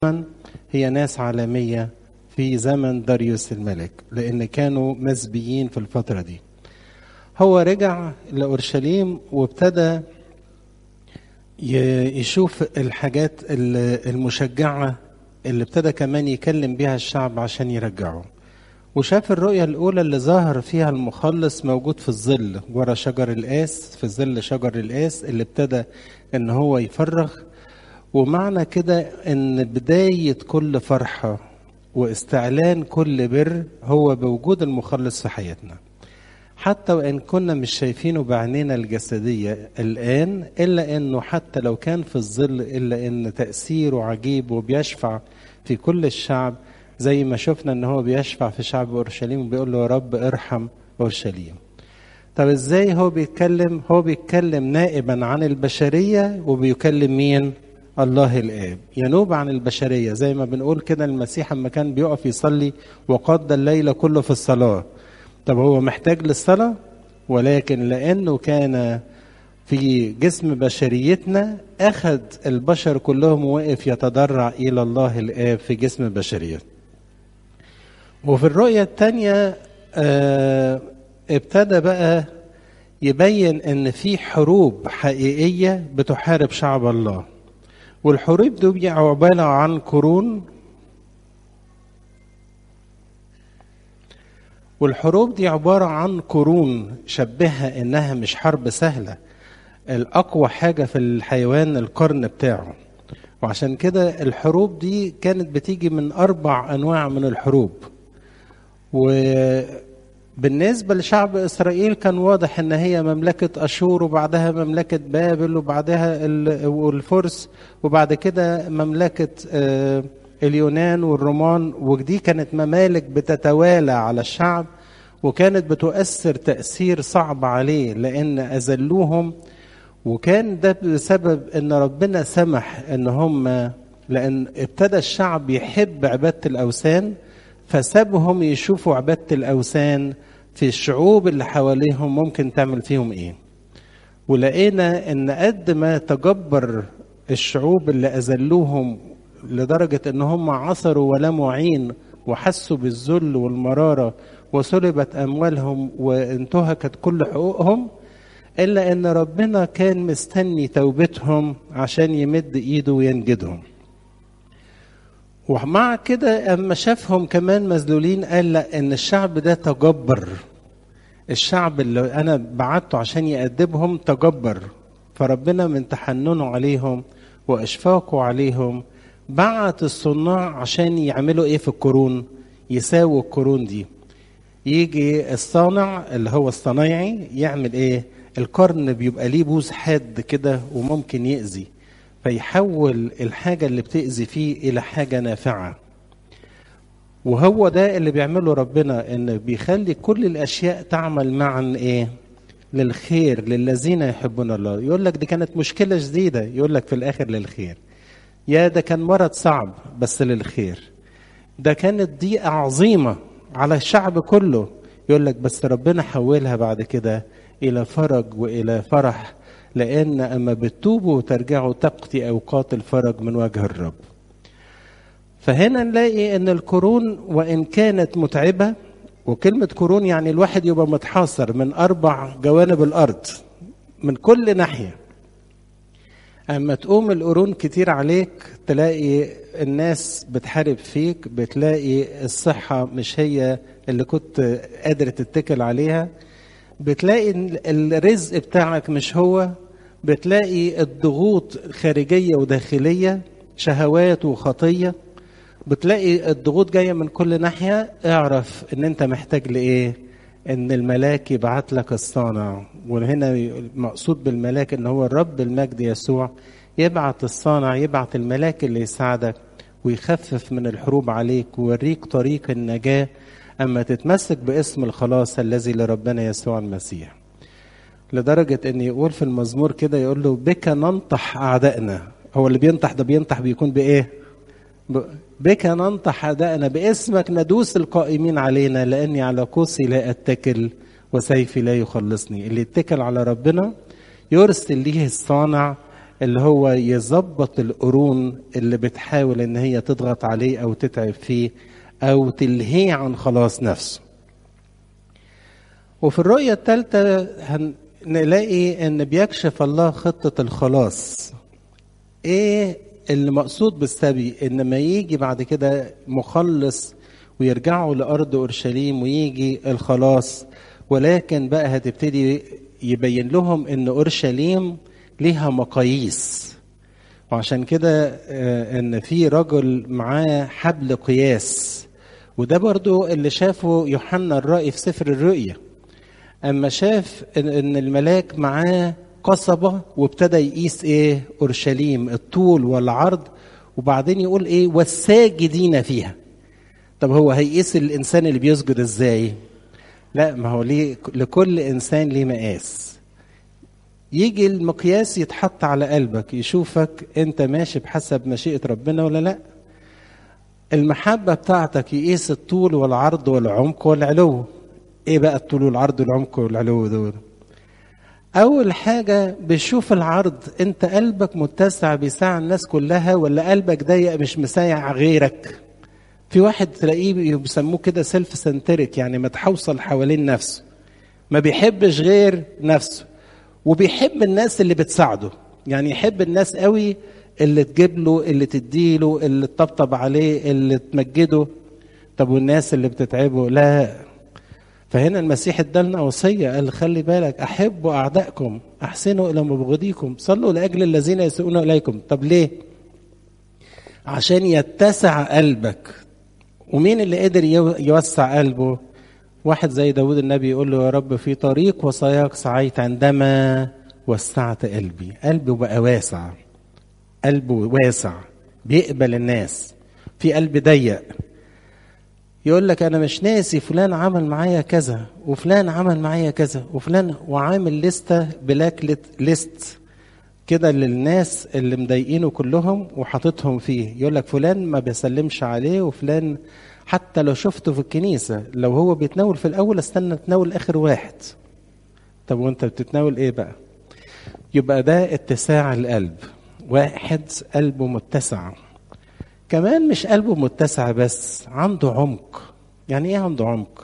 هي ناس عالمية في زمن داريوس الملك لأن كانوا مسبيين في الفترة دي هو رجع لأورشليم وابتدى يشوف الحاجات المشجعة اللي ابتدى كمان يكلم بيها الشعب عشان يرجعه وشاف الرؤية الأولى اللي ظهر فيها المخلص موجود في الظل ورا شجر القاس في ظل شجر القاس اللي ابتدى إن هو يفرغ ومعنى كده إن بداية كل فرحة واستعلان كل بر هو بوجود المخلص في حياتنا حتى وإن كنا مش شايفينه بعينينا الجسدية الآن إلا إنه حتى لو كان في الظل إلا إن تأثيره عجيب وبيشفع في كل الشعب زي ما شفنا إن هو بيشفع في شعب أورشليم وبيقول له يا رب ارحم أورشليم طب إزاي هو بيتكلم هو بيتكلم نائبا عن البشرية وبيكلم مين الله الآب ينوب عن البشرية زي ما بنقول كده المسيح لما كان بيقف يصلي وقضى الليل كله في الصلاة طب هو محتاج للصلاة ولكن لأنه كان في جسم بشريتنا أخذ البشر كلهم ووقف يتضرع إلى الله الآب في جسم بشريته وفي الرؤية الثانية آه ابتدى بقى يبين ان في حروب حقيقية بتحارب شعب الله والحروب دي عبارة عن قرون والحروب دي عبارة عن قرون شبهها إنها مش حرب سهلة الأقوى حاجة في الحيوان القرن بتاعه وعشان كده الحروب دي كانت بتيجي من أربع أنواع من الحروب وبالنسبة لشعب إسرائيل كان واضح إن هي مملكة أشور وبعدها مملكة بابل وبعدها الفرس وبعد كده مملكة اليونان والرومان ودي كانت ممالك بتتوالى على الشعب وكانت بتؤثر تأثير صعب عليه لأن أذلوهم وكان ده بسبب ان ربنا سمح ان هم لان ابتدى الشعب يحب عباده الاوثان فسابهم يشوفوا عباده الاوثان في الشعوب اللي حواليهم ممكن تعمل فيهم ايه ولقينا ان قد ما تجبر الشعوب اللي اذلوهم لدرجه ان هم عصروا ولموا عين وحسوا بالذل والمراره وسلبت اموالهم وانتهكت كل حقوقهم إلا أن ربنا كان مستني توبتهم عشان يمد إيده وينجدهم ومع كده أما شافهم كمان مذلولين قال لا أن الشعب ده تجبر الشعب اللي أنا بعته عشان يأدبهم تجبر فربنا من تحننه عليهم وإشفاقه عليهم بعت الصناع عشان يعملوا إيه في القرون يساووا القرون دي يجي الصانع اللي هو الصنايعي يعمل ايه القرن بيبقى ليه بوز حاد كده وممكن يأذي فيحول الحاجة اللي بتأذي فيه إلى حاجة نافعة وهو ده اللي بيعمله ربنا إن بيخلي كل الأشياء تعمل معا إيه للخير للذين يحبون الله يقول لك دي كانت مشكلة جديدة يقول لك في الآخر للخير يا ده كان مرض صعب بس للخير ده كانت ضيقة عظيمة على الشعب كله يقول لك بس ربنا حولها بعد كده إلى فرج وإلى فرح لأن أما بتتوبوا وترجعوا تقضي أوقات الفرج من وجه الرب فهنا نلاقي أن القرون وإن كانت متعبة وكلمة قرون يعني الواحد يبقى متحاصر من أربع جوانب الأرض من كل ناحية أما تقوم القرون كتير عليك تلاقي الناس بتحارب فيك بتلاقي الصحة مش هي اللي كنت قادر تتكل عليها بتلاقي الرزق بتاعك مش هو بتلاقي الضغوط خارجية وداخلية شهوات وخطية بتلاقي الضغوط جاية من كل ناحية اعرف ان انت محتاج لايه ان الملاك يبعت لك الصانع وهنا مقصود بالملاك ان هو الرب المجد يسوع يبعت الصانع يبعت الملاك اللي يساعدك ويخفف من الحروب عليك ويوريك طريق النجاه أما تتمسك باسم الخلاص الذي لربنا يسوع المسيح لدرجة أن يقول في المزمور كده يقول له بك ننطح أعدائنا هو اللي بينطح ده بينطح بيكون بإيه بك ننطح أعدائنا باسمك ندوس القائمين علينا لأني على قوسي لا أتكل وسيفي لا يخلصني اللي يتكل على ربنا يرسل ليه الصانع اللي هو يظبط القرون اللي بتحاول ان هي تضغط عليه او تتعب فيه او تلهيه عن خلاص نفسه وفي الرؤية الثالثة نلاقي ان بيكشف الله خطة الخلاص ايه اللي مقصود بالسبي ان ما يجي بعد كده مخلص ويرجعوا لارض اورشليم ويجي الخلاص ولكن بقى هتبتدي يبين لهم ان اورشليم ليها مقاييس وعشان كده ان في رجل معاه حبل قياس وده برضو اللي شافه يوحنا الرائي في سفر الرؤيا اما شاف ان الملاك معاه قصبة وابتدى يقيس ايه اورشليم الطول والعرض وبعدين يقول ايه والساجدين فيها طب هو هيقيس الانسان اللي بيسجد ازاي لا ما هو ليه لكل انسان ليه مقاس يجي المقياس يتحط على قلبك يشوفك انت ماشي بحسب مشيئة ربنا ولا لا المحبة بتاعتك يقيس الطول والعرض والعمق والعلو ايه بقى الطول والعرض والعمق والعلو دول اول حاجة بشوف العرض انت قلبك متسع بيساع الناس كلها ولا قلبك ضيق مش مسايع غيرك في واحد تلاقيه بيسموه كده سيلف سنتريك يعني متحوصل حوالين نفسه ما بيحبش غير نفسه وبيحب الناس اللي بتساعده يعني يحب الناس قوي اللي تجيب له اللي تديله اللي تطبطب عليه اللي تمجده طب والناس اللي بتتعبه لا فهنا المسيح ادالنا وصيه قال خلي بالك احبوا اعدائكم احسنوا الى مبغضيكم صلوا لاجل الذين يسيئون اليكم طب ليه عشان يتسع قلبك ومين اللي قدر يوسع قلبه واحد زي داود النبي يقول له يا رب في طريق وصاياك سعيت عندما وسعت قلبي قلبه بقى واسع قلبه واسع بيقبل الناس في قلب ضيق يقول لك انا مش ناسي فلان عمل معايا كذا وفلان عمل معايا كذا وفلان وعامل لستة بلاك ليست كده للناس اللي مضايقينه كلهم وحاططهم فيه يقول لك فلان ما بيسلمش عليه وفلان حتى لو شفته في الكنيسة لو هو بيتناول في الأول استنى تناول آخر واحد طب وانت بتتناول ايه بقى يبقى ده اتساع القلب واحد قلبه متسع كمان مش قلبه متسع بس عنده عمق يعني ايه عنده عمق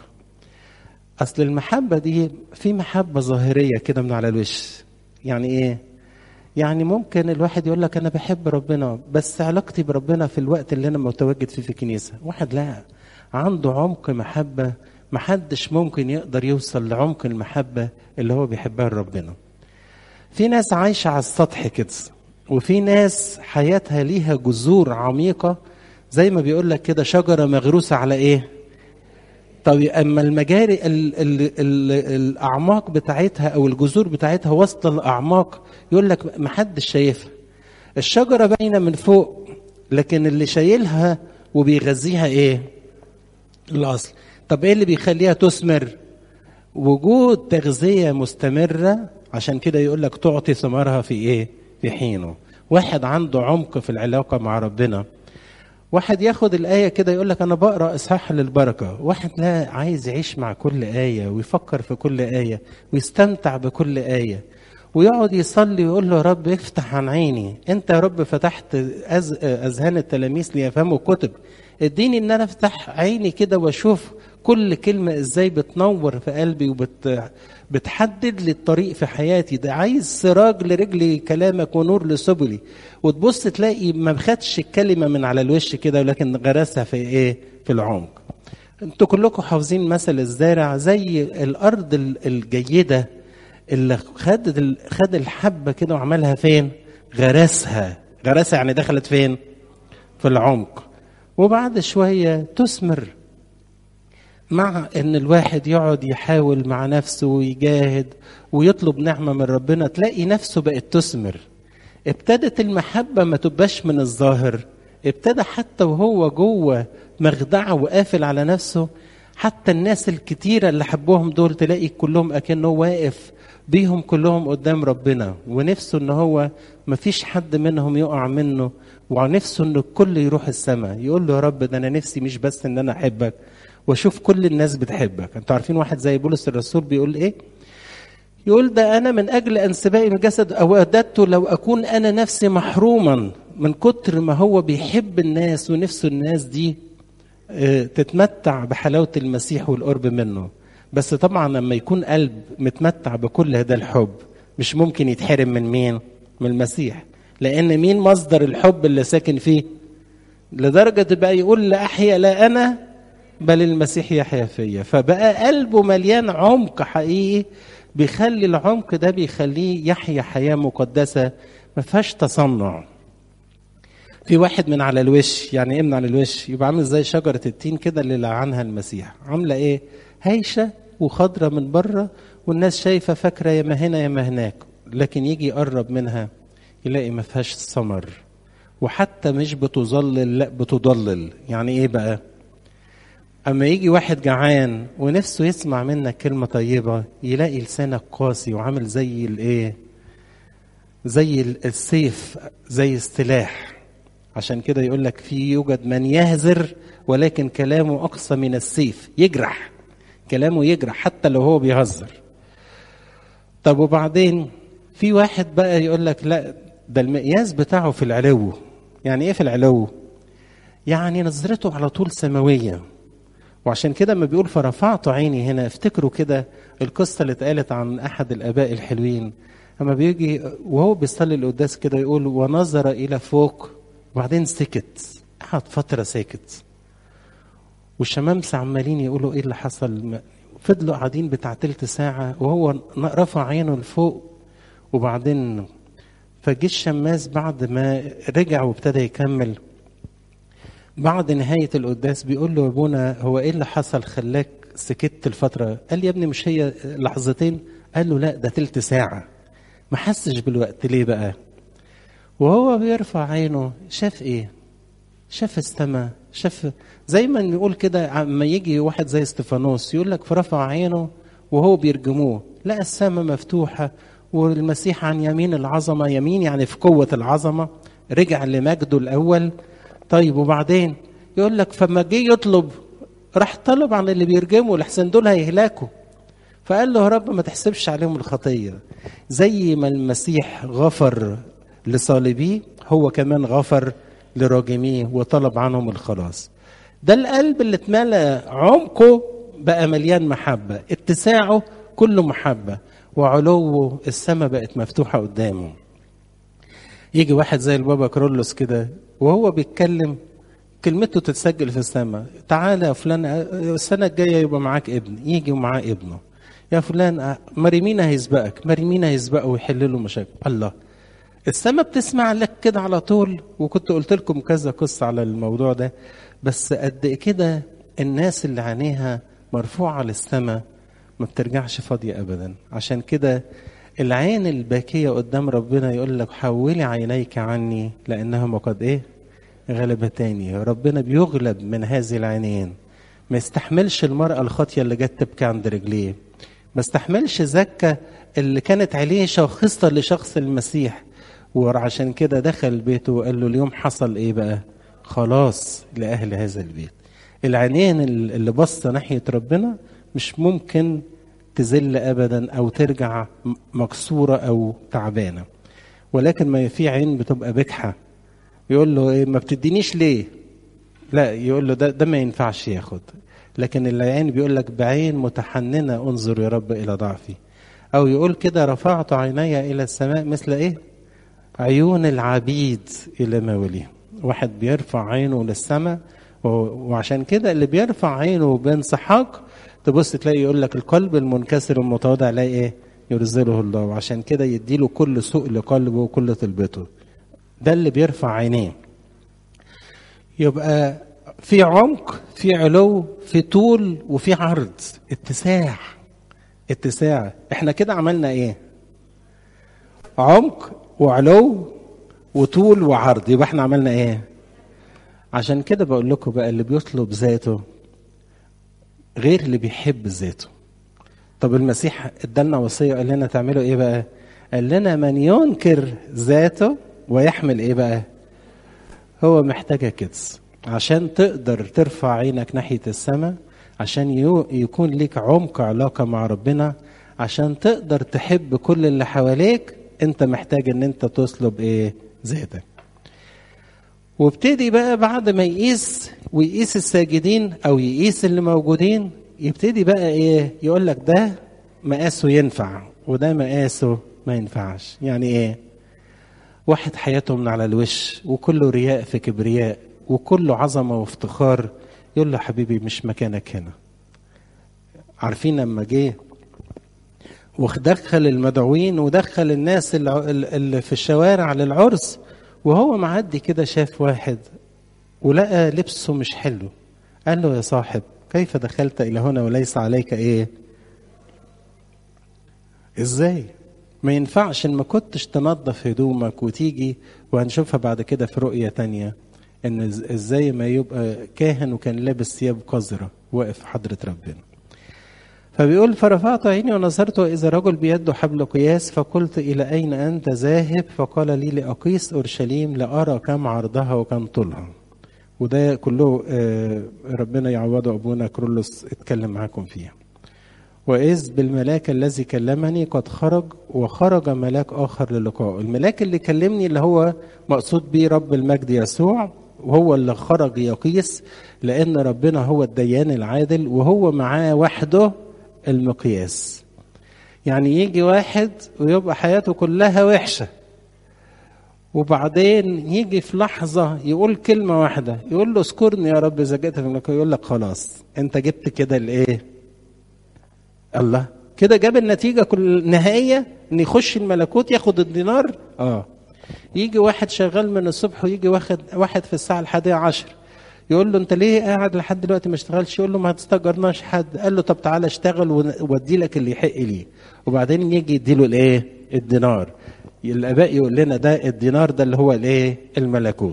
اصل المحبة دي في محبة ظاهرية كده من على الوش يعني ايه يعني ممكن الواحد يقول لك انا بحب ربنا بس علاقتي بربنا في الوقت اللي انا متواجد فيه في الكنيسة واحد لا عنده عمق محبة محدش ممكن يقدر يوصل لعمق المحبة اللي هو بيحبها لربنا في ناس عايشة على السطح كده وفي ناس حياتها ليها جذور عميقة زي ما بيقول لك كده شجرة مغروسة على ايه طب اما المجاري ال ال ال الاعماق بتاعتها او الجذور بتاعتها وسط الاعماق يقول لك محدش شايفها الشجرة باينة من فوق لكن اللي شايلها وبيغذيها ايه الاصل طب ايه اللي بيخليها تثمر وجود تغذية مستمرة عشان كده يقول لك تعطي ثمارها في ايه في حينه واحد عنده عمق في العلاقة مع ربنا واحد ياخد الآية كده يقول لك أنا بقرأ إصحاح للبركة واحد لا عايز يعيش مع كل آية ويفكر في كل آية ويستمتع بكل آية ويقعد يصلي ويقول له يا رب افتح عن عيني انت يا رب فتحت أز... اذهان التلاميذ ليفهموا كتب اديني ان انا افتح عيني كده واشوف كل كلمه ازاي بتنور في قلبي وبت بتحدد لي الطريق في حياتي ده عايز سراج لرجلي كلامك ونور لسبلي وتبص تلاقي ما خدش الكلمه من على الوش كده ولكن غرسها في ايه في العمق انتوا كلكم حافظين مثل الزارع زي الارض الجيده اللي خد خد الحبه كده وعملها فين غرسها غرسها يعني دخلت فين في العمق وبعد شويه تثمر مع ان الواحد يقعد يحاول مع نفسه ويجاهد ويطلب نعمه من ربنا تلاقي نفسه بقت تثمر ابتدت المحبه ما تبقاش من الظاهر ابتدى حتى وهو جوه مخدعه وقافل على نفسه حتى الناس الكتيرة اللي حبوهم دول تلاقي كلهم أكنه واقف بيهم كلهم قدام ربنا ونفسه ان هو ما فيش حد منهم يقع منه ونفسه ان الكل يروح السماء يقول له يا رب ده انا نفسي مش بس ان انا احبك واشوف كل الناس بتحبك انتوا عارفين واحد زي بولس الرسول بيقول ايه يقول ده انا من اجل انسبائي من الجسد اوددت لو اكون انا نفسي محروما من كتر ما هو بيحب الناس ونفسه الناس دي تتمتع بحلاوه المسيح والقرب منه بس طبعا لما يكون قلب متمتع بكل هذا الحب مش ممكن يتحرم من مين من المسيح لان مين مصدر الحب اللي ساكن فيه لدرجه بقى يقول لا احيا لا انا بل المسيح يحيا فيا فبقى قلبه مليان عمق حقيقي بيخلي العمق ده بيخليه يحيا حياه مقدسه ما فيهاش تصنع في واحد من على الوش يعني ايه من على الوش يبقى عامل زي شجره التين كده اللي لعنها المسيح عامله ايه هايشه وخضره من بره والناس شايفه فاكره يا ما هنا يا ما هناك لكن يجي يقرب منها يلاقي ما فيهاش ثمر وحتى مش بتظلل لا بتضلل يعني ايه بقى اما يجي واحد جعان ونفسه يسمع منك كلمه طيبه يلاقي لسانك قاسي وعامل زي الايه زي السيف زي السلاح عشان كده يقول لك في يوجد من يهزر ولكن كلامه اقصى من السيف يجرح كلامه يجرح حتى لو هو بيهزر طب وبعدين في واحد بقى يقول لك لا ده المقياس بتاعه في العلو يعني ايه في العلو يعني نظرته على طول سماويه وعشان كده لما بيقول فرفعت عيني هنا افتكروا كده القصه اللي اتقالت عن احد الاباء الحلوين اما بيجي وهو بيصلي القداس كده يقول ونظر الى فوق وبعدين سكت قعد فتره ساكت والشمامسه عمالين يقولوا ايه اللي حصل فضلوا قاعدين بتاع تلت ساعه وهو رفع عينه لفوق وبعدين فجه الشماس بعد ما رجع وابتدى يكمل بعد نهاية القداس بيقول له يا ابونا هو ايه اللي حصل خلاك سكت الفترة قال لي يا ابني مش هي لحظتين قال له لا ده تلت ساعة ما حسش بالوقت ليه بقى وهو بيرفع عينه شاف ايه شاف السماء شاف زي ما نقول كده اما يجي واحد زي استفانوس يقول لك فرفع عينه وهو بيرجموه لقى السماء مفتوحة والمسيح عن يمين العظمة يمين يعني في قوة العظمة رجع لمجده الأول طيب وبعدين يقول لك فما جه يطلب راح طلب عن اللي بيرجموا لحسن دول هيهلكوا فقال له يا رب ما تحسبش عليهم الخطيه زي ما المسيح غفر لصالبيه هو كمان غفر لراجميه وطلب عنهم الخلاص ده القلب اللي اتملى عمقه بقى مليان محبه اتساعه كله محبه وعلوه السماء بقت مفتوحه قدامه يجي واحد زي البابا كرولوس كده وهو بيتكلم كلمته تتسجل في السماء تعالى يا فلان السنة الجاية يبقى معاك ابن يجي ومعاه ابنه يا فلان مريمين هيسبقك مريمين هيسبقه ويحل له مشاكل الله السماء بتسمع لك كده على طول وكنت قلت لكم كذا قصة على الموضوع ده بس قد كده الناس اللي عينيها مرفوعة للسماء ما بترجعش فاضية أبدا عشان كده العين الباكية قدام ربنا يقول لك حولي عينيك عني لأنهما قد إيه غلبتاني ربنا بيغلب من هذه العينين ما يستحملش المرأة الخاطية اللي جت تبكي عند رجليه ما استحملش زكة اللي كانت عليه شاخصة لشخص المسيح وعشان كده دخل بيته وقال له اليوم حصل ايه بقى خلاص لأهل هذا البيت العينين اللي بصة ناحية ربنا مش ممكن تزل ابدا او ترجع مكسوره او تعبانه ولكن ما في عين بتبقى بجحه يقول له ايه ما بتدينيش ليه لا يقول له ده ده ما ينفعش ياخد لكن العين بيقول لك بعين متحننه انظر يا رب الى ضعفي او يقول كده رفعت عيني الى السماء مثل ايه عيون العبيد الى ما وليه واحد بيرفع عينه للسماء وعشان كده اللي بيرفع عينه بانسحاق تبص تلاقي يقول لك القلب المنكسر المتواضع لا ايه يرزله الله وعشان كده يديله كل سوء لقلبه وكل طلبته ده اللي بيرفع عينيه يبقى في عمق في علو في طول وفي عرض اتساع اتساع احنا كده عملنا ايه عمق وعلو وطول وعرض يبقى احنا عملنا ايه عشان كده بقول لكم بقى اللي بيطلب ذاته غير اللي بيحب ذاته طب المسيح ادالنا وصيه قال لنا تعملوا ايه بقى قال لنا من ينكر ذاته ويحمل ايه بقى هو محتاجة كده عشان تقدر ترفع عينك ناحية السماء عشان يكون لك عمق علاقة مع ربنا عشان تقدر تحب كل اللي حواليك انت محتاج ان انت تسلب ايه ذاتك وابتدي بقى بعد ما يقيس ويقيس الساجدين او يقيس اللي موجودين يبتدي بقى ايه يقول لك ده مقاسه ينفع وده مقاسه ما ينفعش يعني ايه واحد حياته من على الوش وكله رياء في كبرياء وكله عظمه وافتخار يقول له حبيبي مش مكانك هنا عارفين لما جه ودخل المدعوين ودخل الناس اللي في الشوارع للعرس وهو معدي كده شاف واحد ولقى لبسه مش حلو قال له يا صاحب كيف دخلت الى هنا وليس عليك ايه ازاي ما ينفعش ان ما كنتش تنظف هدومك وتيجي وهنشوفها بعد كده في رؤية تانية ان ازاي ما يبقى كاهن وكان لابس ثياب قذرة واقف في حضرة ربنا فبيقول فرفعت عيني ونظرت وإذا رجل بيده حبل قياس فقلت إلى أين أنت ذاهب فقال لي لأقيس أورشليم لأرى كم عرضها وكم طولها وده كله ربنا يعوضه أبونا كرولوس اتكلم معاكم فيها وإذ بالملاك الذي كلمني قد خرج وخرج ملاك آخر للقاء الملاك اللي كلمني اللي هو مقصود به رب المجد يسوع وهو اللي خرج يقيس لأن ربنا هو الديان العادل وهو معاه وحده المقياس يعني يجي واحد ويبقى حياته كلها وحشة وبعدين يجي في لحظة يقول كلمة واحدة يقول له اذكرني يا رب إذا جئت في الملكوت يقول لك خلاص أنت جبت كده الإيه؟ الله كده جاب النتيجة كل نهائية إن يخش الملكوت ياخد الدينار آه يجي واحد شغال من الصبح ويجي واخد واحد في الساعة الحادية عشر يقول له انت ليه قاعد لحد دلوقتي ما اشتغلش يقول له ما هتستجرناش حد قال له طب تعالى اشتغل وادي لك اللي يحق ليه وبعدين يجي يديله الايه الدينار الاباء يقول لنا ده الدينار ده اللي هو الايه الملكوت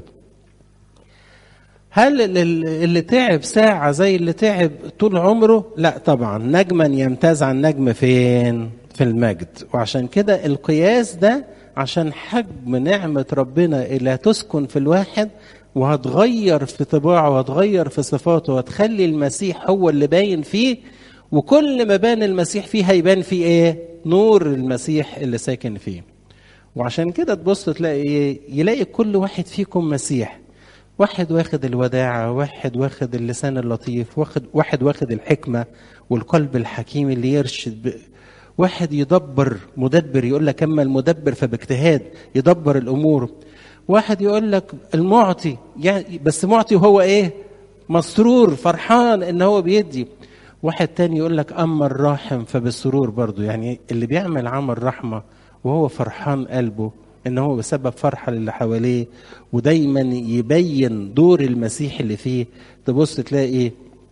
هل اللي تعب ساعة زي اللي تعب طول عمره؟ لا طبعا نجما يمتاز عن نجم فين؟ في المجد وعشان كده القياس ده عشان حجم نعمة ربنا اللي هتسكن في الواحد وهتغير في طباعه وهتغير في صفاته وهتخلي المسيح هو اللي باين فيه وكل ما بان المسيح فيه هيبان فيه ايه؟ نور المسيح اللي ساكن فيه. وعشان كده تبص تلاقي ايه؟ يلاقي كل واحد فيكم مسيح. واحد واخد الوداعة، واحد واخد اللسان اللطيف، واخد واحد واخد الحكمة والقلب الحكيم اللي يرشد ب... واحد يدبر مدبر يقول لك اما المدبر فباجتهاد يدبر الامور واحد يقول لك المعطي يعني بس معطي وهو ايه مسرور فرحان ان هو بيدي واحد تاني يقول لك اما الراحم فبالسرور برضه يعني اللي بيعمل عمل رحمه وهو فرحان قلبه ان هو بسبب فرحه للي حواليه ودايما يبين دور المسيح اللي فيه تبص تلاقي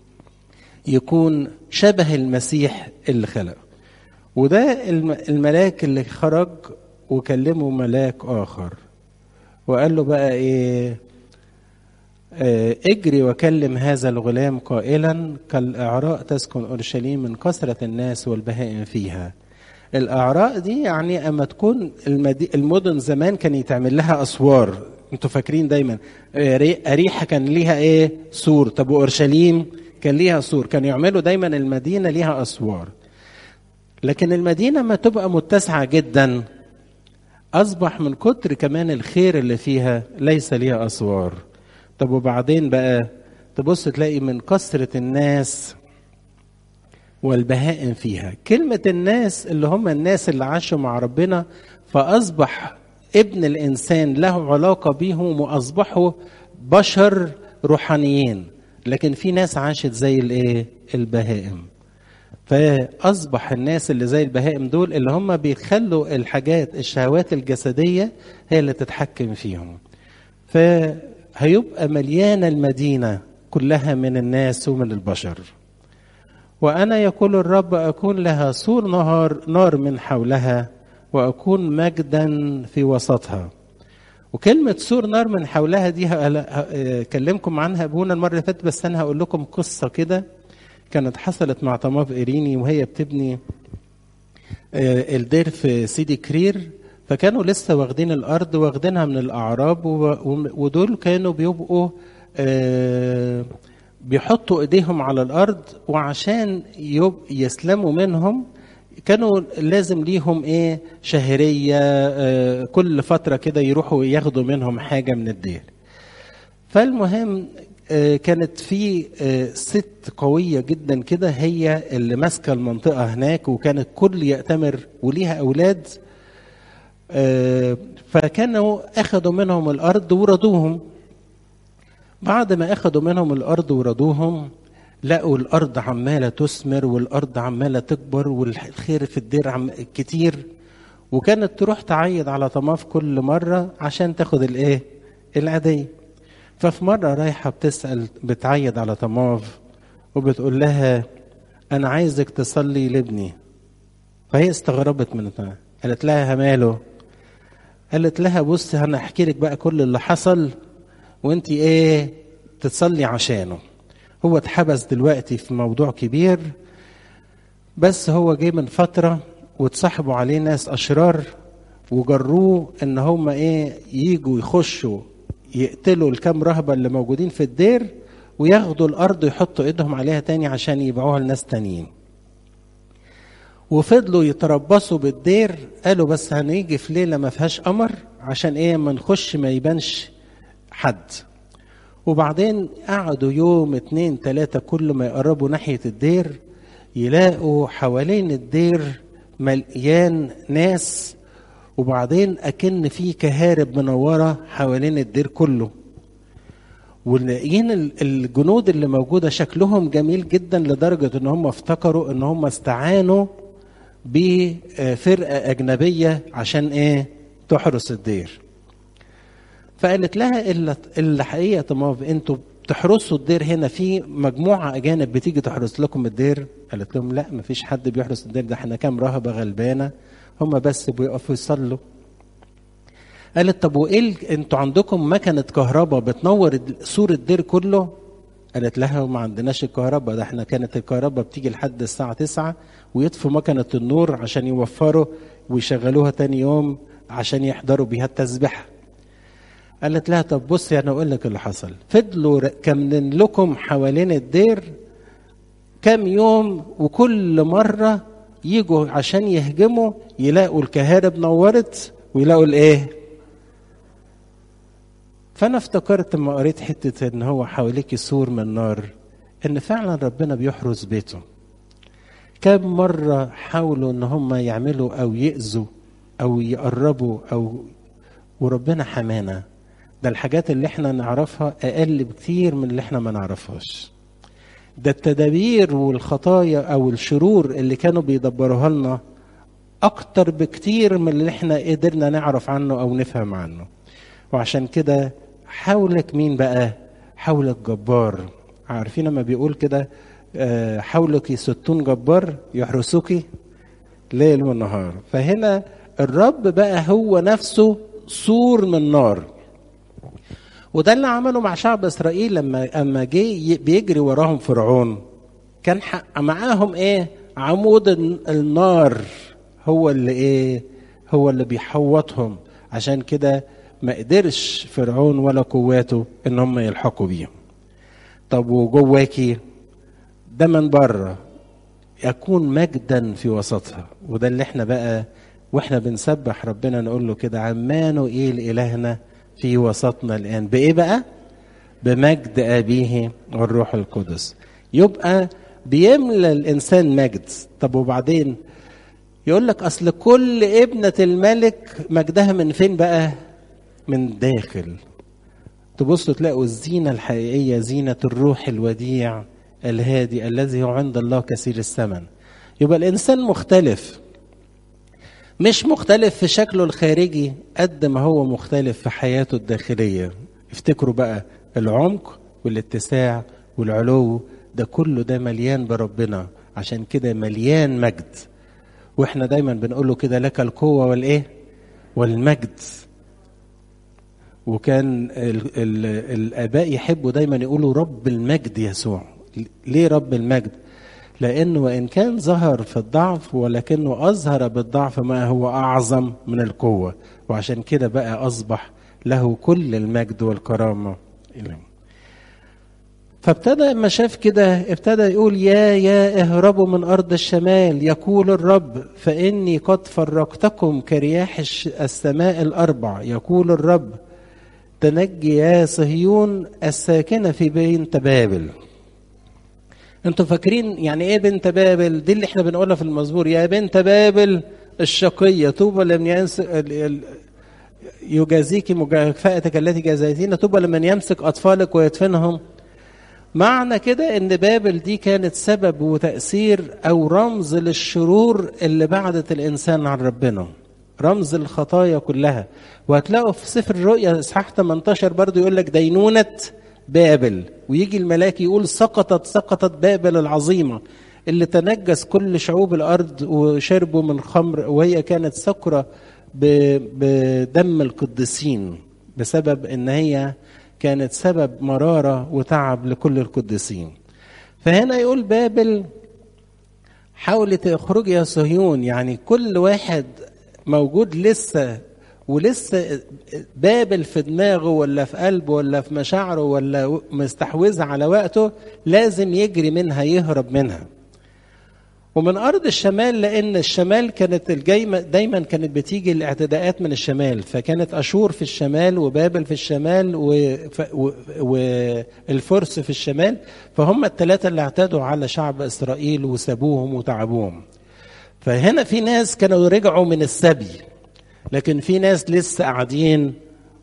يكون شبه المسيح اللي خلقه وده الملاك اللي خرج وكلمه ملاك اخر وقال له بقى ايه آه اجري وكلم هذا الغلام قائلا كالاعراء تسكن اورشليم من كثره الناس والبهائم فيها الاعراء دي يعني اما تكون المدي... المدن زمان كان يتعمل لها اسوار انتوا فاكرين دايما اريحه كان ليها ايه سور طب واورشليم كان ليها سور كانوا يعملوا دايما المدينه ليها اسوار لكن المدينه ما تبقى متسعه جدا أصبح من كتر كمان الخير اللي فيها ليس ليها أسوار طب وبعدين بقى تبص تلاقي من كثرة الناس والبهائم فيها كلمة الناس اللي هم الناس اللي عاشوا مع ربنا فأصبح ابن الإنسان له علاقة بيهم وأصبحوا بشر روحانيين لكن في ناس عاشت زي الايه البهائم فاصبح الناس اللي زي البهائم دول اللي هم بيخلوا الحاجات الشهوات الجسديه هي اللي تتحكم فيهم فهيبقى مليانه المدينه كلها من الناس ومن البشر وانا يقول الرب اكون لها سور نهار نار من حولها واكون مجدا في وسطها وكلمة سور نار من حولها دي هكلمكم عنها ابونا المرة اللي فاتت بس أنا هقول لكم قصة كده كانت حصلت مع طماف إيريني وهي بتبني الدير في سيدي كرير فكانوا لسه واخدين الأرض واخدينها من الأعراب ودول كانوا بيبقوا بيحطوا إيديهم على الأرض وعشان يسلموا منهم كانوا لازم ليهم ايه شهريه آه كل فتره كده يروحوا ياخدوا منهم حاجه من الدير فالمهم آه كانت في آه ست قويه جدا كده هي اللي ماسكه المنطقه هناك وكانت كل يأتمر وليها اولاد فكانوا اخذوا منهم الارض ورضوهم بعد ما اخذوا منهم الارض ورضوهم لقوا الارض عماله تثمر والارض عماله تكبر والخير في الدير عم كتير وكانت تروح تعيد على طماف كل مره عشان تاخد الايه العاديه ففي مره رايحه بتسال بتعيد على طماف وبتقول لها انا عايزك تصلي لابني فهي استغربت منها قالت لها ماله قالت لها بصي انا احكي لك بقى كل اللي حصل وانت ايه تتصلي عشانه هو اتحبس دلوقتي في موضوع كبير بس هو جه من فتره واتصاحبوا عليه ناس اشرار وجروه ان هم ايه يجوا يخشوا يقتلوا الكام رهبه اللي موجودين في الدير وياخدوا الارض يحطوا ايدهم عليها تاني عشان يبيعوها لناس تانيين وفضلوا يتربصوا بالدير قالوا بس هنيجي في ليله ما فيهاش قمر عشان ايه ما نخش ما يبانش حد وبعدين قعدوا يوم اتنين تلاتة كل ما يقربوا ناحية الدير يلاقوا حوالين الدير مليان ناس وبعدين أكن في كهارب منورة حوالين الدير كله ولاقيين الجنود اللي موجودة شكلهم جميل جدا لدرجة ان هم افتكروا ان هم استعانوا بفرقة أجنبية عشان ايه تحرس الدير فقالت لها الا الحقيقه طب انتوا بتحرسوا الدير هنا في مجموعه اجانب بتيجي تحرس لكم الدير قالت لهم لا مفيش حد بيحرس الدير ده احنا كام رهبه غلبانه هم بس بيقفوا يصلوا قالت طب وايه انتوا عندكم مكنه كهرباء بتنور سور الدير كله قالت لها ما عندناش الكهرباء ده احنا كانت الكهرباء بتيجي لحد الساعه 9 ويطفوا مكنه النور عشان يوفروا ويشغلوها تاني يوم عشان يحضروا بيها التسبيحه قالت لها طب بصي انا اقول لك اللي حصل فضلوا كاملين لكم حوالين الدير كام يوم وكل مره يجوا عشان يهجموا يلاقوا الكهارب نورت ويلاقوا الايه فانا افتكرت لما قريت حته ان هو حواليك سور من نار ان فعلا ربنا بيحرس بيته كم مره حاولوا ان هم يعملوا او ياذوا او يقربوا او وربنا حمانا ده الحاجات اللي احنا نعرفها اقل بكتير من اللي احنا ما نعرفهاش ده التدابير والخطايا او الشرور اللي كانوا بيدبروها لنا اكتر بكتير من اللي احنا قدرنا نعرف عنه او نفهم عنه وعشان كده حولك مين بقى حولك جبار عارفين لما بيقول كده حولك ستون جبار يحرسوك ليل ونهار فهنا الرب بقى هو نفسه سور من نار وده اللي عمله مع شعب اسرائيل لما اما جه بيجري وراهم فرعون كان معاهم ايه عمود النار هو اللي ايه هو اللي بيحوطهم عشان كده ما قدرش فرعون ولا قواته ان هم يلحقوا بيهم طب وجواكي ده من بره يكون مجدا في وسطها وده اللي احنا بقى واحنا بنسبح ربنا نقول له كده عمانه ايه الهنا في وسطنا الآن بإيه بقى؟ بمجد أبيه والروح القدس يبقى بيملى الإنسان مجد طب وبعدين يقول لك أصل كل ابنة الملك مجدها من فين بقى؟ من داخل تبصوا تلاقوا الزينة الحقيقية زينة الروح الوديع الهادي الذي هو عند الله كثير الثمن يبقى الإنسان مختلف مش مختلف في شكله الخارجي قد ما هو مختلف في حياته الداخلية افتكروا بقى العمق والاتساع والعلو ده كله ده مليان بربنا عشان كده مليان مجد واحنا دايما بنقول له كده لك القوة والايه والمجد وكان ال ال الاباء يحبوا دايما يقولوا رب المجد يسوع ليه رب المجد لأنه وإن كان ظهر في الضعف ولكنه أظهر بالضعف ما هو أعظم من القوة وعشان كده بقى أصبح له كل المجد والكرامة فابتدى لما شاف كده ابتدى يقول يا يا اهربوا من ارض الشمال يقول الرب فاني قد فرقتكم كرياح السماء الاربع يقول الرب تنجي يا صهيون الساكنه في بنت بابل انتوا فاكرين يعني ايه بنت بابل دي اللي احنا بنقولها في المزمور يا بنت بابل الشقيه طوبى لمن ينس يجازيك مكافأتك التي جازيتينا طوبى لمن يمسك اطفالك ويدفنهم معنى كده ان بابل دي كانت سبب وتأثير او رمز للشرور اللي بعدت الانسان عن ربنا رمز الخطايا كلها وهتلاقوا في سفر الرؤيا اصحاح 18 برضو يقول لك دينونة بابل ويجي الملاك يقول سقطت سقطت بابل العظيمة اللي تنجس كل شعوب الارض وشربوا من خمر وهي كانت سكرة بدم القديسين بسبب ان هي كانت سبب مرارة وتعب لكل القديسين فهنا يقول بابل حاولت اخرج يا صهيون يعني كل واحد موجود لسه ولسه بابل في دماغه ولا في قلبه ولا في مشاعره ولا مستحوذة على وقته لازم يجري منها يهرب منها ومن ارض الشمال لان الشمال كانت الجايمه دايما كانت بتيجي الاعتداءات من الشمال فكانت اشور في الشمال وبابل في الشمال والفرس في الشمال فهم الثلاثه اللي اعتدوا على شعب اسرائيل وسابوهم وتعبوهم فهنا في ناس كانوا رجعوا من السبي لكن في ناس لسه قاعدين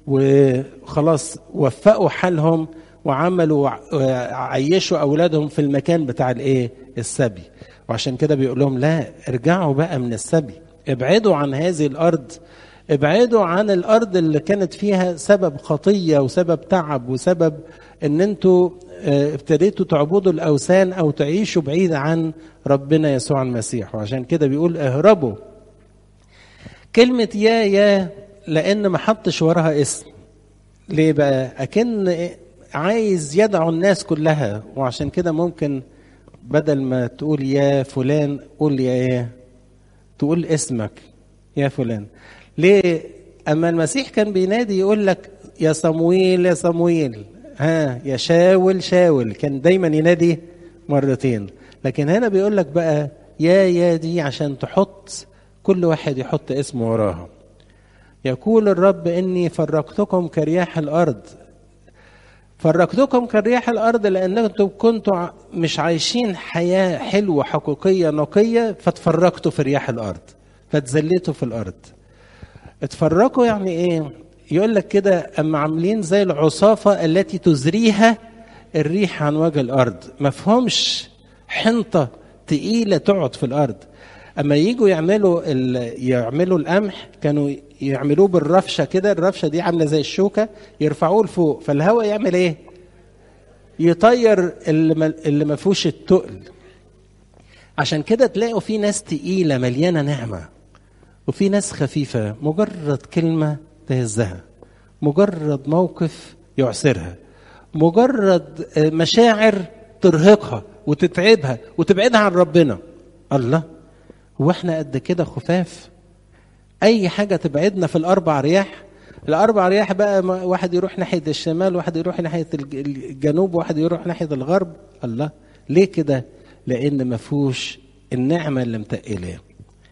وخلاص وفقوا حالهم وعملوا عيشوا اولادهم في المكان بتاع الايه السبي وعشان كده بيقول لهم لا ارجعوا بقى من السبي ابعدوا عن هذه الارض ابعدوا عن الارض اللي كانت فيها سبب خطيه وسبب تعب وسبب ان انتوا ابتديتوا تعبدوا الاوثان او تعيشوا بعيد عن ربنا يسوع المسيح وعشان كده بيقول اهربوا كلمة يا يا لأن ما حطش وراها اسم ليه بقى أكن عايز يدعو الناس كلها وعشان كده ممكن بدل ما تقول يا فلان قول يا ايه تقول اسمك يا فلان ليه اما المسيح كان بينادي يقول لك يا صمويل يا صمويل ها يا شاول شاول كان دايما ينادي مرتين لكن هنا بيقول لك بقى يا يا دي عشان تحط كل واحد يحط اسمه وراها يقول الرب اني فرقتكم كرياح الارض فرقتكم كرياح الارض لانكم كنتوا مش عايشين حياه حلوه حقيقيه نقيه فتفرقتوا في رياح الارض فتزليتوا في الارض اتفرقوا يعني ايه يقول لك كده اما عاملين زي العصافه التي تزريها الريح عن وجه الارض مفهومش حنطه تقيله تقعد في الارض اما يجوا يعملوا يعملوا القمح كانوا يعملوه بالرفشه كده الرفشه دي عامله زي الشوكه يرفعوه لفوق فالهواء يعمل ايه يطير اللي اللي ما فيهوش التقل عشان كده تلاقوا في ناس تقيله مليانه نعمه وفي ناس خفيفه مجرد كلمه تهزها مجرد موقف يعسرها مجرد مشاعر ترهقها وتتعبها وتبعدها عن ربنا الله هو احنا قد كده خفاف اي حاجه تبعدنا في الاربع رياح الاربع رياح بقى واحد يروح ناحيه الشمال واحد يروح ناحيه الجنوب واحد يروح ناحيه الغرب الله ليه كده لان ما فيهوش النعمه اللي متقلاه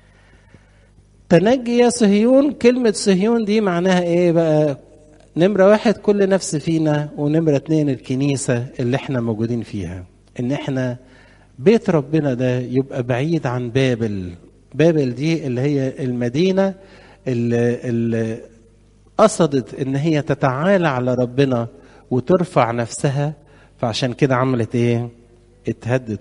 تنجي يا صهيون كلمة صهيون دي معناها ايه بقى نمرة واحد كل نفس فينا ونمرة اتنين الكنيسة اللي احنا موجودين فيها ان احنا بيت ربنا ده يبقى بعيد عن بابل بابل دي اللي هي المدينة اللي, اللي قصدت ان هي تتعالى على ربنا وترفع نفسها فعشان كده عملت ايه اتهدت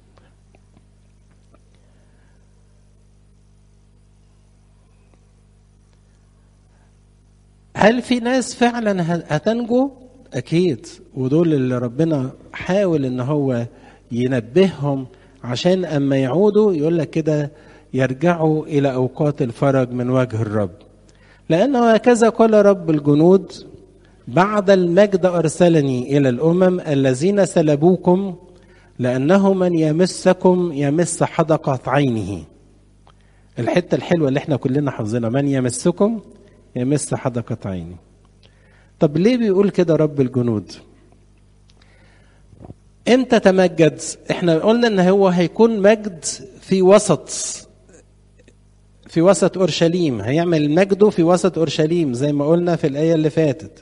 هل في ناس فعلا هتنجو اكيد ودول اللي ربنا حاول ان هو ينبههم عشان اما يعودوا يقول لك كده يرجعوا الى اوقات الفرج من وجه الرب لانه هكذا قال رب الجنود بعد المجد ارسلني الى الامم الذين سلبوكم لانه من يمسكم يمس حدقه عينه الحته الحلوه اللي احنا كلنا حافظينها من يمسكم يمس حدقه عينه طب ليه بيقول كده رب الجنود امتى تمجد احنا قلنا ان هو هيكون مجد في وسط في وسط اورشليم هيعمل مجده في وسط اورشليم زي ما قلنا في الايه اللي فاتت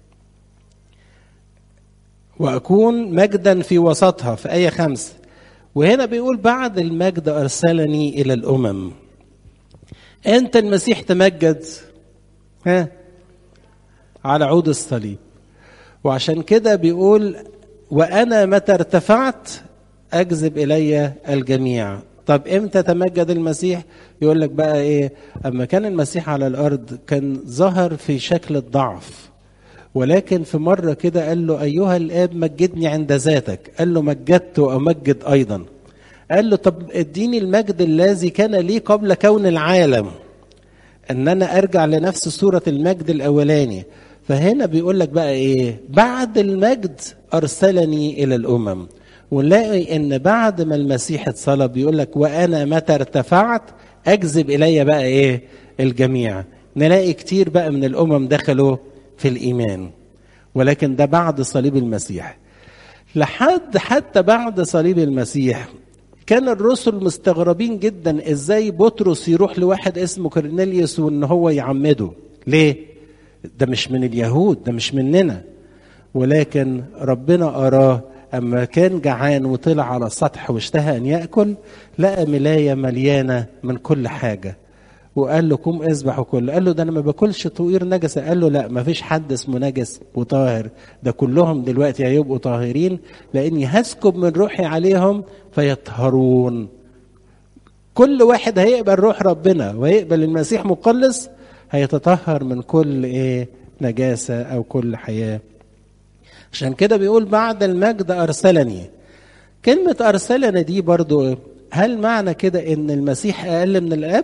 واكون مجدا في وسطها في ايه خمسه وهنا بيقول بعد المجد ارسلني الى الامم انت المسيح تمجد ها على عود الصليب وعشان كده بيقول وانا متى ارتفعت اجذب الي الجميع طب امتى تمجد المسيح يقول لك بقى ايه اما كان المسيح على الارض كان ظهر في شكل الضعف ولكن في مرة كده قال له أيها الآب مجدني عند ذاتك قال له مجدت وأمجد أيضا قال له طب اديني المجد الذي كان لي قبل كون العالم ان انا ارجع لنفس صورة المجد الاولاني فهنا بيقول لك بقى ايه بعد المجد ارسلني الى الامم ونلاقي ان بعد ما المسيح اتصلب بيقول لك وانا متى ارتفعت اجذب الي بقى ايه الجميع نلاقي كتير بقى من الامم دخلوا في الايمان ولكن ده بعد صليب المسيح لحد حتى بعد صليب المسيح كان الرسل مستغربين جدا ازاي بطرس يروح لواحد اسمه كورنيليوس وان هو يعمده ليه ده مش من اليهود ده مش مننا ولكن ربنا اراه اما كان جعان وطلع على السطح واشتهى ان ياكل لقى ملايه مليانه من كل حاجه وقال له قوم اذبح وكل قال له ده انا ما باكلش طوير نجسه قال له لا ما فيش حد اسمه نجس وطاهر ده كلهم دلوقتي هيبقوا طاهرين لاني هسكب من روحي عليهم فيطهرون كل واحد هيقبل روح ربنا ويقبل المسيح مقلص هيتطهر من كل ايه نجاسه او كل حياه عشان كده بيقول بعد المجد ارسلني كلمه ارسلني دي برضو هل معنى كده ان المسيح اقل من الاب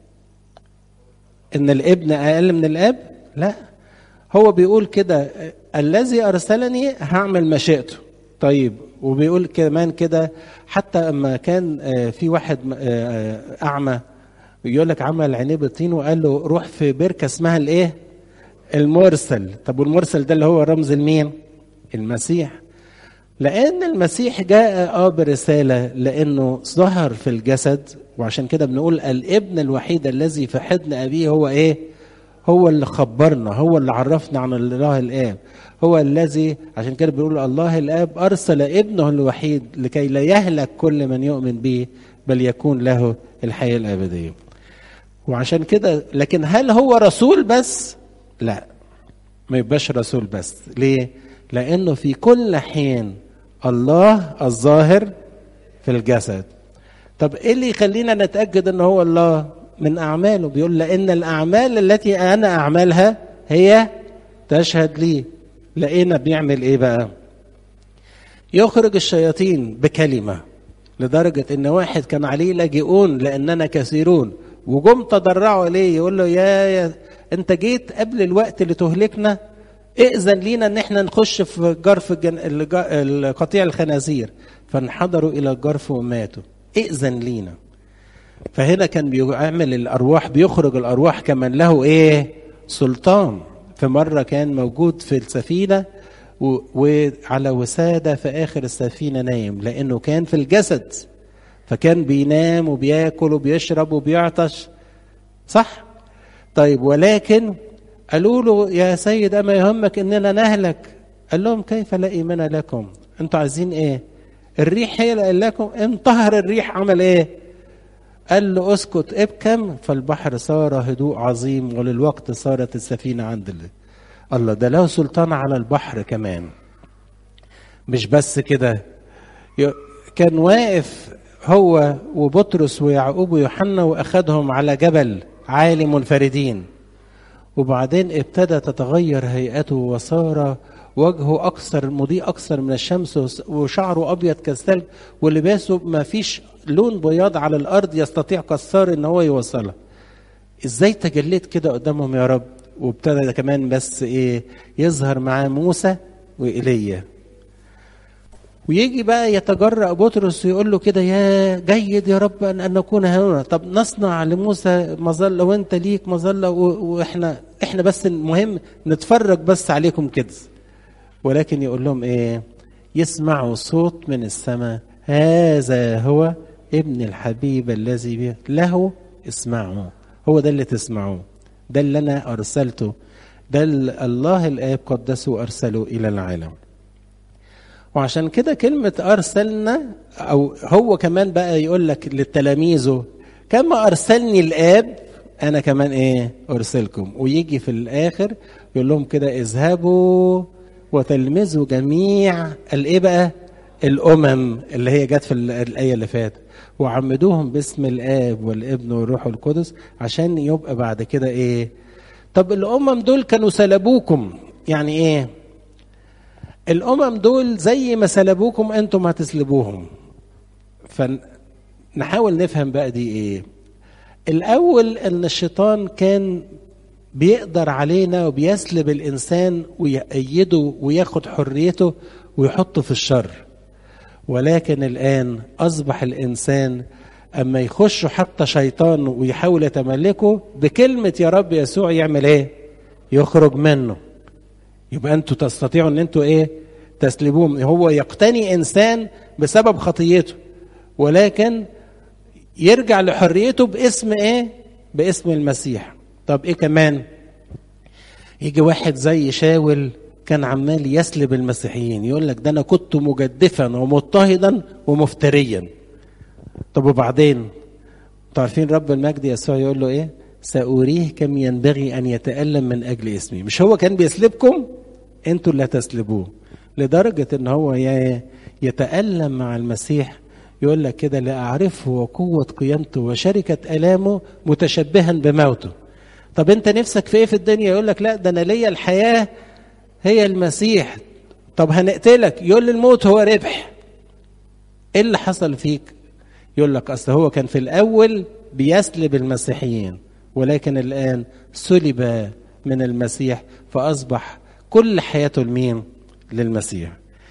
ان الابن اقل من الاب لا هو بيقول كده الذي ارسلني هعمل مشيئته طيب وبيقول كمان كده حتى اما كان في واحد اعمى يقول لك عمل عينيه بالطين وقال له روح في بركه اسمها الايه المرسل طب والمرسل ده اللي هو رمز المين المسيح لان المسيح جاء اه برساله لانه ظهر في الجسد وعشان كده بنقول الابن الوحيد الذي في حضن ابيه هو ايه هو اللي خبرنا هو اللي عرفنا عن الله الاب هو الذي عشان كده بيقول الله الاب ارسل ابنه الوحيد لكي لا يهلك كل من يؤمن به بل يكون له الحياه الابديه وعشان كده لكن هل هو رسول بس لا ما يبقاش رسول بس ليه لانه في كل حين الله الظاهر في الجسد طب ايه اللي يخلينا نتاكد ان هو الله من اعماله بيقول لان الاعمال التي انا اعملها هي تشهد لي لقينا بيعمل ايه بقى يخرج الشياطين بكلمه لدرجه ان واحد كان عليه لاجئون لاننا كثيرون وجم تضرعوا اليه يقول له يا, يا انت جيت قبل الوقت لتهلكنا ائذن لينا ان احنا نخش في جرف الجن... قطيع الخنازير فانحدروا الى الجرف وماتوا ائذن لينا فهنا كان بيعمل الارواح بيخرج الارواح كمان له ايه سلطان في مره كان موجود في السفينه و... وعلى وساده في اخر السفينه نايم لانه كان في الجسد فكان بينام وبياكل وبيشرب وبيعطش صح طيب ولكن قالوا له يا سيد اما يهمك اننا نهلك قال لهم كيف لا ايمان لكم انتوا عايزين ايه الريح هي اللي قال لكم انطهر الريح عمل ايه قال له اسكت ابكم فالبحر صار هدوء عظيم وللوقت صارت السفينة عند الله الله ده له سلطان على البحر كمان مش بس كده كان واقف هو وبطرس ويعقوب ويوحنا واخدهم على جبل عالي منفردين وبعدين ابتدى تتغير هيئته وصار وجهه اكثر مضيء اكثر من الشمس وشعره ابيض كالثلج ولباسه ما فيش لون بياض على الارض يستطيع كسار ان هو يوصلها ازاي تجليت كده قدامهم يا رب وابتدى كمان بس ايه يظهر معاه موسى وايليا ويجي بقى يتجرأ بطرس ويقول له كده يا جيد يا رب ان نكون هنا طب نصنع لموسى مظله وانت ليك مظله واحنا احنا بس المهم نتفرج بس عليكم كده ولكن يقول لهم ايه يسمعوا صوت من السماء هذا هو ابن الحبيب الذي به له اسمعوا هو ده اللي تسمعوه ده اللي انا ارسلته ده الله الاب قدسه وارسله الى العالم وعشان كده كلمة أرسلنا أو هو كمان بقى يقول لك للتلاميذه كما أرسلني الآب أنا كمان إيه أرسلكم ويجي في الآخر يقول لهم كده اذهبوا وتلمذوا جميع الإيه بقى الأمم اللي هي جت في الآية اللي فاتت وعمدوهم باسم الآب والابن والروح القدس عشان يبقى بعد كده إيه طب الأمم دول كانوا سلبوكم يعني إيه الأمم دول زي ما سلبوكم أنتم هتسلبوهم فنحاول نفهم بقى دي إيه الأول أن الشيطان كان بيقدر علينا وبيسلب الإنسان ويأيده وياخد حريته ويحطه في الشر ولكن الآن أصبح الإنسان أما يخش حتى شيطان ويحاول يتملكه بكلمة يا رب يسوع يعمل إيه؟ يخرج منه يبقى أنتوا تستطيعوا أن أنتوا إيه؟ تسلبوه هو يقتني إنسان بسبب خطيته ولكن يرجع لحريته باسم إيه؟ باسم المسيح طب إيه كمان؟ يجي واحد زي شاول كان عمال يسلب المسيحيين يقول لك ده انا كنت مجدفا ومضطهدا ومفتريا طب وبعدين عارفين رب المجد يسوع يقول له ايه سأريه كم ينبغي أن يتألم من أجل اسمي مش هو كان بيسلبكم انتوا اللي هتسلبوه لدرجة ان هو يتألم مع المسيح يقول لك كده لأعرفه وقوة قيامته وشركة ألامه متشبها بموته طب انت نفسك في ايه في الدنيا يقول لك لا ده انا ليا الحياه هي المسيح طب هنقتلك يقول لي الموت هو ربح ايه اللي حصل فيك يقول لك اصل هو كان في الاول بيسلب المسيحيين ولكن الان سلب من المسيح فاصبح كل حياته لمين للمسيح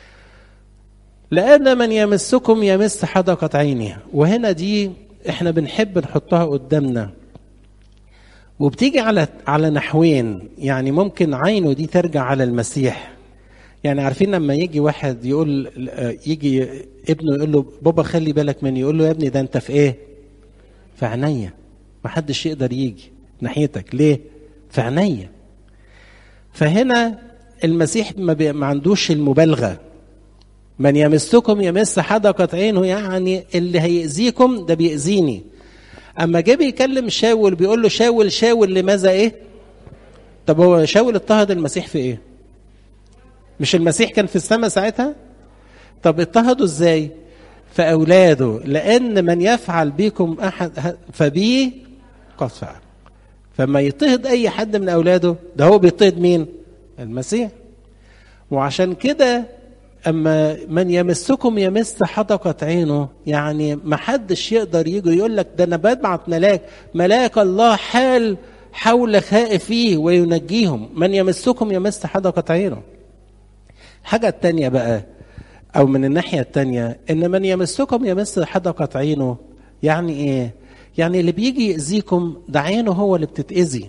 لان من يمسكم يمس حدقه عينه وهنا دي احنا بنحب نحطها قدامنا وبتيجي على على نحوين يعني ممكن عينه دي ترجع على المسيح يعني عارفين لما يجي واحد يقول يجي ابنه يقول له بابا خلي بالك مني يقول له يا ابني ده انت في ايه في عينيا ما حدش يقدر يجي ناحيتك ليه في عينيا فهنا المسيح ما, بي... ما عندوش المبالغه من يمسكم يمس حدقة عينه يعني اللي هيأذيكم ده بيأذيني اما جه بيكلم شاول بيقول له شاول شاول لماذا ايه طب هو شاول اضطهد المسيح في ايه مش المسيح كان في السماء ساعتها طب اضطهدوا ازاي فاولاده لان من يفعل بكم احد فبيه قد فعل فما يضطهد اي حد من اولاده ده هو بيضطهد مين المسيح وعشان كده اما من يمسكم يمس حدقة عينه يعني ما حدش يقدر يجي يقول لك ده انا ببعت ملاك ملاك الله حال حول خائفيه وينجيهم من يمسكم يمس حدقة عينه الحاجة التانية بقى او من الناحية التانية ان من يمسكم يمس حدقة عينه يعني ايه يعني اللي بيجي يأذيكم ده عينه هو اللي بتتأذي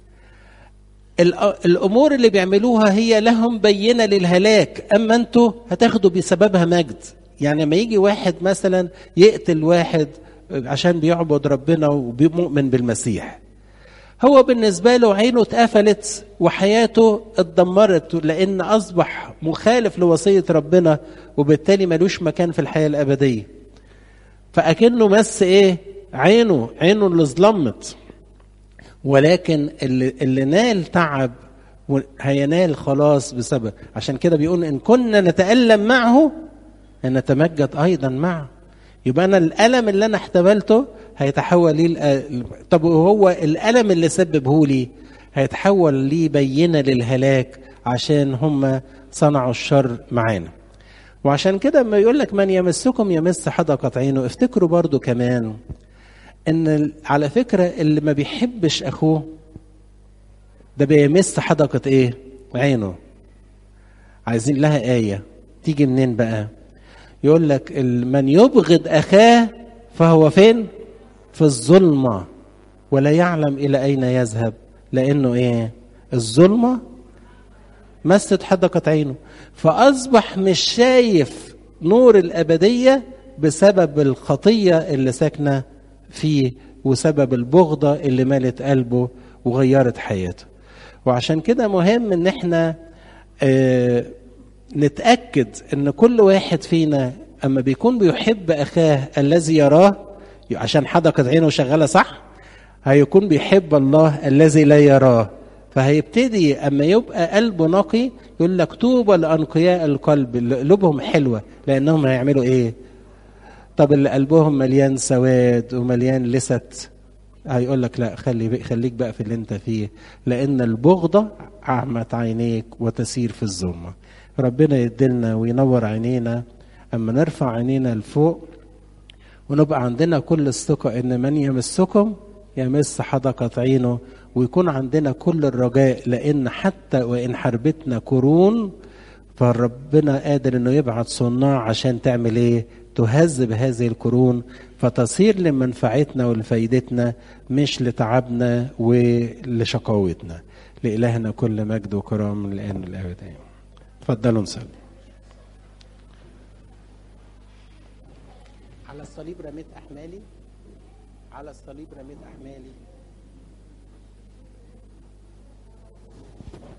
الامور اللي بيعملوها هي لهم بينه للهلاك اما انتوا هتاخدوا بسببها مجد يعني لما يجي واحد مثلا يقتل واحد عشان بيعبد ربنا ومؤمن بالمسيح هو بالنسبة له عينه اتقفلت وحياته اتدمرت لأن أصبح مخالف لوصية ربنا وبالتالي ملوش مكان في الحياة الأبدية فأكنه مس إيه عينه عينه اللي ظلمت ولكن اللي, اللي نال تعب هينال خلاص بسبب عشان كده بيقول ان كنا نتألم معه نتمجد ايضا معه يبقى انا الالم اللي انا احتملته هيتحول لي طب وهو الالم اللي سببه لي هيتحول لي بينه للهلاك عشان هم صنعوا الشر معانا وعشان كده لما يقول لك من يمسكم يمس حدقة عينه افتكروا برضو كمان ان على فكره اللي ما بيحبش اخوه ده بيمس حدقه ايه عينه عايزين لها ايه تيجي منين بقى يقول لك من يبغض اخاه فهو فين في الظلمه ولا يعلم الى اين يذهب لانه ايه الظلمه مست حدقت عينه فأصبح مش شايف نور الأبدية بسبب الخطية اللي ساكنة فيه وسبب البغضة اللي مالت قلبه وغيرت حياته وعشان كده مهم ان احنا اه نتأكد ان كل واحد فينا اما بيكون بيحب اخاه الذي يراه عشان حدقت عينه شغالة صح هيكون بيحب الله الذي لا يراه فهيبتدي اما يبقى قلبه نقي يقول لك طوبى لانقياء القلب اللي قلوبهم حلوه لانهم هيعملوا ايه؟ طب اللي قلبهم مليان سواد ومليان لست هيقول لك لا خلي خليك بقى في اللي انت فيه لان البغضه عمت عينيك وتسير في الظلمه ربنا يدلنا وينور عينينا اما نرفع عينينا لفوق ونبقى عندنا كل الثقه ان من يمسكم يمس حدقة عينه ويكون عندنا كل الرجاء لأن حتى وإن حربتنا قرون فربنا قادر إنه يبعت صناع عشان تعمل إيه؟ تهذب هذه القرون فتصير لمنفعتنا ولفايدتنا مش لتعبنا ولشقاوتنا لإلهنا كل مجد وكرام من الآن والأبد تفضلوا نصلي على الصليب رميت أحمالي على الصليب رميت أحمالي